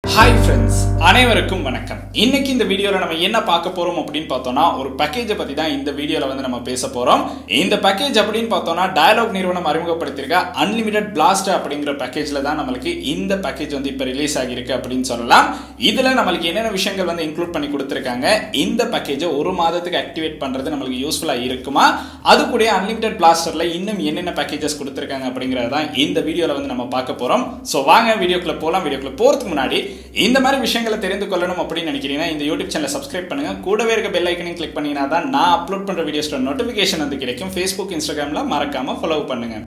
hi friends அனைவருக்கும் வணக்கம் இன்னைக்கு இந்த வீடியோவில் நம்ம என்ன பார்க்க போறோம் அப்படின்னு பார்த்தோம்னா ஒரு பேக்கேஜை பத்தி தான் இந்த வீடியோவில் வந்து நம்ம பேச போறோம் இந்த பேக்கேஜ் அப்படின்னு பார்த்தோம்னா டயலாக் நிறுவனம் அறிமுகப்படுத்தியிருக்க அன்லிமிடெட் பிளாஸ்ட் அப்படிங்கிற பேக்கேஜில் தான் நம்மளுக்கு இந்த பேக்கேஜ் வந்து இப்போ ரிலீஸ் ஆகியிருக்கு அப்படின்னு சொல்லலாம் இதில் நம்மளுக்கு என்னென்ன விஷயங்கள் வந்து இன்க்ளூட் பண்ணி கொடுத்துருக்காங்க இந்த பேக்கேஜை ஒரு மாதத்துக்கு ஆக்டிவேட் பண்ணுறது நம்மளுக்கு யூஸ்ஃபுல்லாக இருக்குமா அது கூட அன்லிமிடெட் பிளாஸ்டரில் இன்னும் என்னென்ன பேக்கேஜஸ் கொடுத்துருக்காங்க அப்படிங்கிறத தான் இந்த வீடியோவில் வந்து நம்ம பார்க்க போகிறோம் ஸோ வாங்க வீடியோக்குள்ள போகலாம் வீடியோக்குள்ள போகிறதுக்கு முன்னாடி இந்த மாதிரி விஷயங்களை தெரிந்து கொள்ளணும் அப்படின்னு நினைக்கிறீங்கன்னா இந்த யூடியூப் சேனலை சப்ஸ்கிரைப் பண்ணுங்க கூடவே இருக்க பெல் ஐக்கனையும் கிளிக் பண்ணினா தான் நான் அப்லோட் பண்ணுற வீடியோஸோட நோட்டிஃபிகேஷன் வந்து கிடைக்கும் ஃபேஸ்புக் இன்ஸ்டாகிராமில் மறக்காம ஃபாலோ பண்ணுங்க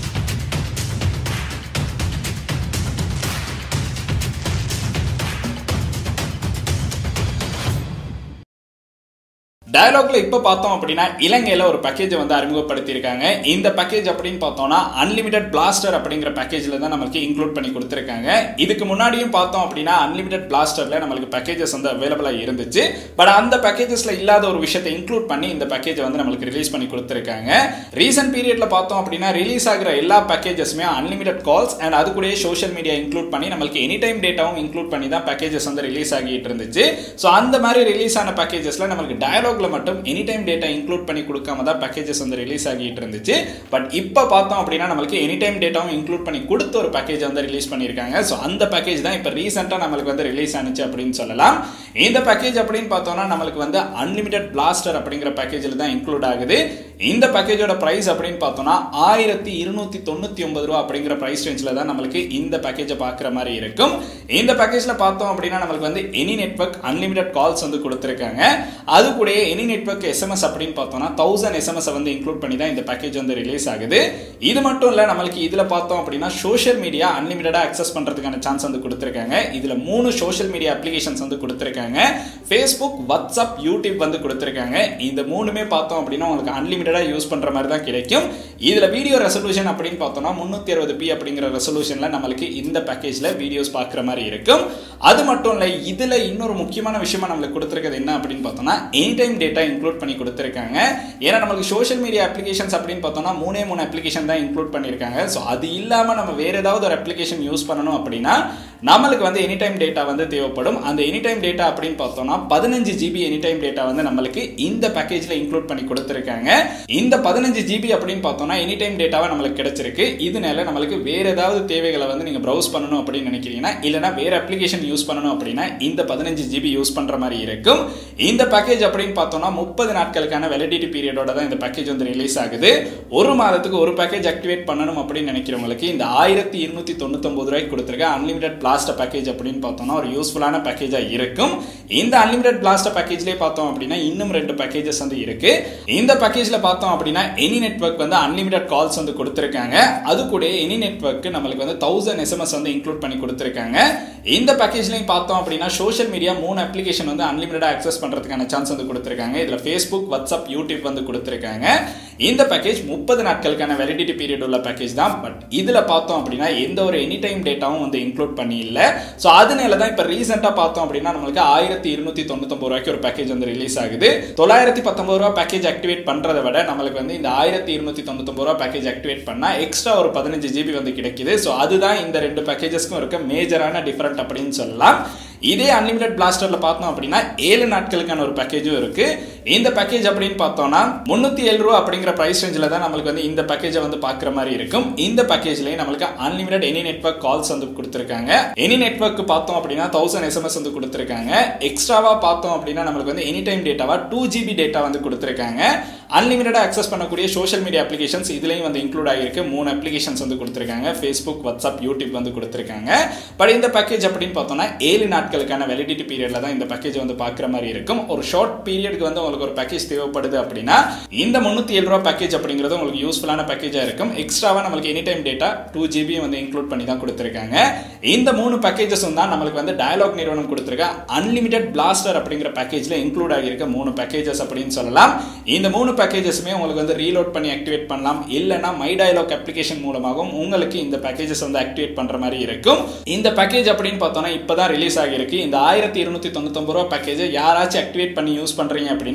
டயலாக்ல இப்போ பார்த்தோம் அப்படின்னா இலங்கையில் ஒரு பேக்கேஜை வந்து அறிமுகப்படுத்தியிருக்காங்க இந்த பேக்கேஜ் அப்படின்னு பார்த்தோம்னா அன்லிமிடெட் பிளாஸ்டர் அப்படிங்கிற பேக்கேஜில் தான் நம்மளுக்கு இன்க்ளூட் பண்ணி கொடுத்துருக்காங்க இதுக்கு முன்னாடியும் பார்த்தோம் அப்படின்னா அன்லிமிடெட் பிளாஸ்டரில் நம்மளுக்கு பேக்கேஜஸ் வந்து அவைலபிளாக இருந்துச்சு பட் அந்த பேக்கேஜஸில் இல்லாத ஒரு விஷயத்தை இன்க்ளூட் பண்ணி இந்த பேக்கேஜை வந்து நம்மளுக்கு ரிலீஸ் பண்ணி கொடுத்துருக்காங்க ரீசெண்ட் பீரியட்ல பார்த்தோம் அப்படின்னா ரிலீஸ் ஆகிற எல்லா பேக்கேஜஸுமே அன்லிமிடெட் கால்ஸ் அண்ட் அது கூட சோஷியல் மீடியா இன்க்ளூட் பண்ணி நம்மளுக்கு எனி டைம் டேட்டாவும் இன்க்ளூட் பண்ணி தான் பேக்கேஜஸ் வந்து ரிலீஸ் ஆகிட்டு இருந்துச்சு ஸோ அந்த மாதிரி ரிலீஸ் ஆன பேக்கேஜஸ்ல நம்மளுக்கு டயலாக் டயலாக்ல மட்டும் எனி டைம் டேட்டா இன்க்ளூட் பண்ணி கொடுக்காம தான் பேக்கேஜஸ் வந்து ரிலீஸ் ஆகிட்டு இருந்துச்சு பட் இப்போ பார்த்தோம் அப்படின்னா நம்மளுக்கு எனி டைம் டேட்டாவும் இன்க்ளூட் பண்ணி கொடுத்த ஒரு பேக்கேஜ் வந்து ரிலீஸ் பண்ணியிருக்காங்க ஸோ அந்த பேக்கேஜ் தான் இப்போ ரீசெண்டாக நம்மளுக்கு வந்து ரிலீஸ் ஆனிச்சு அப்படின்னு சொல்லலாம் இந்த பேக்கேஜ் அப்படின்னு பார்த்தோம்னா நம்மளுக்கு வந்து அன்லிமிடெட் பிளாஸ்டர் அப்படிங்கிற பேக்கேஜில் தான் இன்க்ளூட் ஆகுது இந்த பேக்கேஜோட ப்ரைஸ் அப்படின்னு பார்த்தோம்னா ஆயிரத்தி இருநூத்தி தொண்ணூற்றி ஒன்பது ரூபா அப்படிங்கிற ப்ரைஸ் ரேஞ்சில் தான் நம்மளுக்கு இந்த பேக்கேஜை பார்க்குற மாதிரி இருக்கும் இந்த பேக்கேஜில் பார்த்தோம் அப்படின்னா நம்மளுக்கு வந்து எனி நெட்ஒர்க் அன்லிமிடெட் கால்ஸ் வந்து கொடுத்துருக்காங்க அது கூட எனி நெட்ஒர்க் எஸ்எம்எஸ் அப்படின்னு பார்த்தோம்னா தௌசண்ட் எஸ்எம்எஸ் வந்து இன்க்ளூட் பண்ணி தான் இந்த பேக்கேஜ் வந்து ரிலீஸ் ஆகுது இது மட்டும் இல்லை நம்மளுக்கு இதில் பார்த்தோம் அப்படின்னா சோஷியல் மீடியா அன்லிமிட்டடாக அக்சஸ் பண்ணுறதுக்கான சான்ஸ் வந்து கொடுத்துருக்காங்க இதில் மூணு சோஷியல் மீடியா அப்ளிகேஷன்ஸ் வந்து கொடுத்துருக்காங்க ஃபேஸ்புக் வாட்ஸ்அப் யூடியூப் வந்து கொடுத்துருக்காங்க இந்த மூணுமே பார்த்தோம் அப்படின்னா உங்களுக்கு அன்லிமிட்டடாக யூஸ் பண்ணுற மாதிரி தான் கிடைக்கும் இதில் வீடியோ ரெசல்யூஷன் அப்படின்னு பார்த்தோம்னா முந்நூற்றி அறுபது பி அப்படிங்கிற ரெசல்யூஷனில் நம்மளுக்கு இந்த பேக்கேஜில் வீடியோஸ் பார்க்குற மாதிரி இருக்கும் அது மட்டும் இல்லை இதில் இன்னொரு முக்கியமான விஷயமா நம்மளுக்கு கொடுத்துருக்கிறது என்ன அப்படின்னு பார்த்தோம்னா எனி டைம் டேட்டா இன்க்ளூட் பண்ணி கொடுத்துருக்காங்க ஏன்னா நம்மளுக்கு சோஷியல் மீடியா அப்ளிகேஷன்ஸ் அப்படின்னு பார்த்தோம்னா மூணே மூணு அப்ளிகேஷன் தான் இன்க்ளூட் பண்ணியிருக்காங்க ஸோ அது இல்லாமல் நம்ம வேற ஏதாவது ஒரு அப்ளிகேஷன் யூஸ் பண்ணணும் அப்படின்னா நம்மளுக்கு வந்து எனி டைம் டேட்டா வந்து தேவைப்படும் அந்த எனி டைம் டேட்டா அப்படின்னு பார்த்தோம்னா பதினஞ்சு ஜிபி எனி டைம் டேட்டா வந்து நம்மளுக்கு இந்த பேக்கேஜில் இன்க்ளூட் பண்ணி கொடுத்துருக்காங்க இந்த பதினஞ்சு ஜிபி அப்படின்னு பார்த்தோம்னா எனி டைம் டேட்டாவை நம்மளுக்கு கிடைச்சிருக்கு இதனால நம்மளுக்கு வேற ஏதாவது தேவைகளை வந்து நீங்கள் ப்ரௌஸ் பண்ணணும் அப்படின்னு நினைக்கிறீங்கன்னா இல்லைனா வேற அப்ளிகேஷன் யூஸ் பண்ணணும் அப்படின்னா இந்த பதினஞ்சு ஜிபி யூஸ் பண்ணுற மாதிரி இருக்கும் இந்த பேக்கேஜ் அப்படின்னு பார்த்தோம்னா முப்பது நாட்களுக்கான வெலிடிட்டி பீரியடோட தான் இந்த பேக்கேஜ் வந்து ரிலீஸ் ஆகுது ஒரு மாதத்துக்கு ஒரு பேக்கேஜ் ஆக்டிவேட் பண்ணணும் அப்படின்னு நினைக்கிறவங்களுக்கு இந்த ஆயிரத்தி இருநூத்தி தொண்ணூத்தொம்பது ரூபாய்க்கு கொடுத்துருக்க அன்லிமிடெட் பிளாஸ்ட் பேக்கேஜ் அப்படின்னு பார்த்தோம்னா ஒரு யூஸ்ஃபுல்லான பேக்கேஜாக இருக்கும் இந்த அன்லிமிடெட் பிளாஸ்ட் பேக்கேஜ்லேயே பார்த்தோம் அப்படின்னா இன்னும் ரெண்டு பேக்கேஜஸ் வந்து இருக்கு இந்த பேக்கேஜில் பார்த்தோம் அப்படின்னா எனி நெட்ஒர்க் வந்து அன்லிமிடெட் கால்ஸ் வந்து கொடுத்துருக்காங்க அது கூட எனி நெட்ஒர்க் நம்மளுக்கு வந்து தௌசண்ட் எஸ்எம்எஸ் வந்து இன்க்ளூட் பண்ணி கொடுத்துருக்காங்க இந்த பேக்கேஜ்லையும் பார்த்தோம் அப்படின்னா சோஷியல் மீடியா மூணு அப்ளிகேஷன் வந்து அன்லிமிட்டடாக அக்சஸ் பண்ணுறதுக்கான சான்ஸ் வந்து கொடுத்துருக்காங்க இதில் ஃபேஸ்புக் வாட்ஸ்அப் யூடியூப் வந்து கொடுத்துருக்காங்க இந்த பேக்கேஜ் முப்பது நாட்களுக்கான வெலிடிட்டி பீரியட் உள்ள பேக்கேஜ் தான் பட் இதில் பார்த்தோம் அப்படின்னா எந்த ஒரு எனி டைம் டேட்டாவும் வந்து இன்க்ளூட் பண்ணி இல்லை ஸோ அதனால தான் இப்போ ரீசெண்டாக பார்த்தோம் அப்படின்னா நம்மளுக்கு ஆயிரத்தி இருநூத்தி தொண்ணூத்தொம்பது ரூபாய்க்கு ஒரு பேக்கேஜ் வந்து ரிலீஸ் ஆகுது தொள்ளாயிரத்தி பத்தொம்பது ரூபா பேக்கேஜ் ஆக்டிவேட் பண்ணுறதை விட நம்மளுக்கு வந்து இந்த ஆயிரத்தி இருநூத்தி தொண்ணூத்தொம்பது ரூபா பேக்கேஜ் ஆக்டிவேட் பண்ணால் எக்ஸ்ட்ரா ஒரு பதினஞ்சு ஜிபி வந்து கிடைக்குது ஸோ அதுதான் இந்த ரெண்டு பேக்கேஜஸ்க்கும் இருக்க மேஜரான டிஃபரெண்ட் அப்படின்னு சொல்லலாம் இதே அன்லிமிடெட் பிளாஸ்டரில் பார்த்தோம் அப்படின்னா ஏழு நாட்களுக்கான ஒரு பேக்கேஜும் இருக்கு இந்த பேக்கேஜ் அப்படின்னு பார்த்தோம்னா முந்நூற்றி ஏழு ரூபா அப்படிங்கிற ப்ரைஸ் ரேஞ்சில் தான் நம்மளுக்கு வந்து இந்த பேக்கேஜை வந்து பார்க்குற மாதிரி இருக்கும் இந்த பேக்கேஜ்லேயே நம்மளுக்கு அன்லிமிடெட் எனி நெட்ஒர்க் கால்ஸ் வந்து கொடுத்துருக்காங்க எனி நெட்ஒர்க் பார்த்தோம் அப்படின்னா தௌசண்ட் எஸ்எம்எஸ் வந்து கொடுத்துருக்காங்க எக்ஸ்ட்ராவாக பார்த்தோம் அப்படின்னா நம்மளுக்கு வந்து எனி டைம் டேட்டாவா டூ ஜிபி டேட்டா வந்து கொடுத்துருக்காங்க அன்லிமிட்டடாக அக்சஸ் பண்ணக்கூடிய சோஷியல் மீடியா அப்ளிகேஷன்ஸ் இதுலேயும் வந்து இன்க்ளூட் ஆகிருக்கு மூணு அப்ளிகேஷன்ஸ் வந்து கொடுத்துருக்காங்க ஃபேஸ்புக் வாட்ஸ்அப் யூடியூப் வந்து கொடுத்துருக்காங்க பட் இந்த பேக்கேஜ் அப்படின்னு பார்த்தோம்னா ஏழு நாட்களுக்கான வெலிடிட்டி பீரியடில் தான் இந்த பேக்கேஜ் வந்து பார்க்குற மாதிரி இருக்கும் ஒரு ஷார்ட் பீரியடுக்கு வந்து உங்களுக்கு ஒரு பேக்கேஜ் தேவைப்படுது அப்படின்னா இந்த முந்நூற்றி ஏழு ரூபா பேக்கேஜ் அப்படிங்கிறது உங்களுக்கு யூஸ்ஃபுல்லான பேக்கேஜாக இருக்கும் எக்ஸ்ட்ராவாக நம்மளுக்கு any time data two GB வந்து இன்க்ளூட் பண்ணி தான் கொடுத்துருக்காங்க இந்த மூணு பேக்கேஜஸும் தான் நம்மளுக்கு வந்து டயலாக் நிறுவனம் கொடுத்துருக்க அன்லிமிடெட் பிளாஸ்டர் அப்படிங்கிற பேக்கேஜில் இன்க்ளூட் ஆகியிருக்க மூணு பேக்கேஜஸ் அப்படின்னு சொல்லலாம் இந்த மூணு பேக்கேஜஸுமே உங்களுக்கு வந்து ரீலோட் பண்ணி ஆக்டிவேட் பண்ணலாம் இல்லைனா மை டயலாக் அப்ளிகேஷன் மூலமாகவும் உங்களுக்கு இந்த பேக்கேஜஸ் வந்து ஆக்டிவேட் பண்ணுற மாதிரி இருக்கும் இந்த பேக்கேஜ் அப்படின்னு பார்த்தோம்னா இப்போ தான் ரிலீஸ் ஆகியிருக்கு இந்த ஆயிரத்தி இருநூத்தி தொண்ணூத்தொம்பது ரூபா பேக்கேஜை யாராச்சும் ஆக்டிவேட் பண்ணி யூஸ் பண்ணுறீங்க அப்படின்னா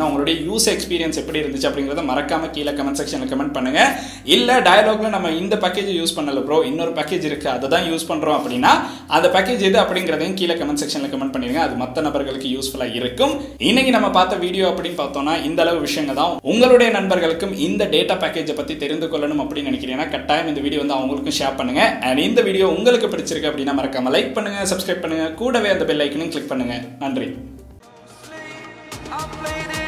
அப்படின்னா உங்களுடைய யூஸ் எக்ஸ்பீரியன்ஸ் எப்படி இருந்துச்சு அப்படிங்கிறத மறக்காம கீழே கமெண்ட் செக்ஷனில் கமெண்ட் பண்ணுங்க இல்ல டயலாக்ல நம்ம இந்த பேக்கேஜ் யூஸ் பண்ணல ப்ரோ இன்னொரு பேக்கேஜ் இருக்கு அதை தான் யூஸ் பண்றோம் அப்படின்னா அந்த பேக்கேஜ் எது அப்படிங்கிறதையும் கீழே கமெண்ட் செக்ஷனில் கமெண்ட் பண்ணிருங்க அது மற்ற நபர்களுக்கு யூஸ்ஃபுல்லா இருக்கும் இன்னைக்கு நம்ம பார்த்த வீடியோ அப்படின்னு பார்த்தோம்னா இந்த அளவு விஷயங்கள் தான் உங்களுடைய நண்பர்களுக்கும் இந்த டேட்டா பேக்கேஜை பத்தி தெரிந்து கொள்ளணும் அப்படின்னு நினைக்கிறீங்கன்னா கட்டாயம் இந்த வீடியோ வந்து அவங்களுக்கும் ஷேர் பண்ணுங்க அண்ட் இந்த வீடியோ உங்களுக்கு பிடிச்சிருக்கு அப்படின்னா மறக்காம லைக் பண்ணுங்க சப்ஸ்கிரைப் பண்ணுங்க கூடவே அந்த பெல் ஐக்கனையும் கிளிக் பண்ணுங்க நன்றி I played it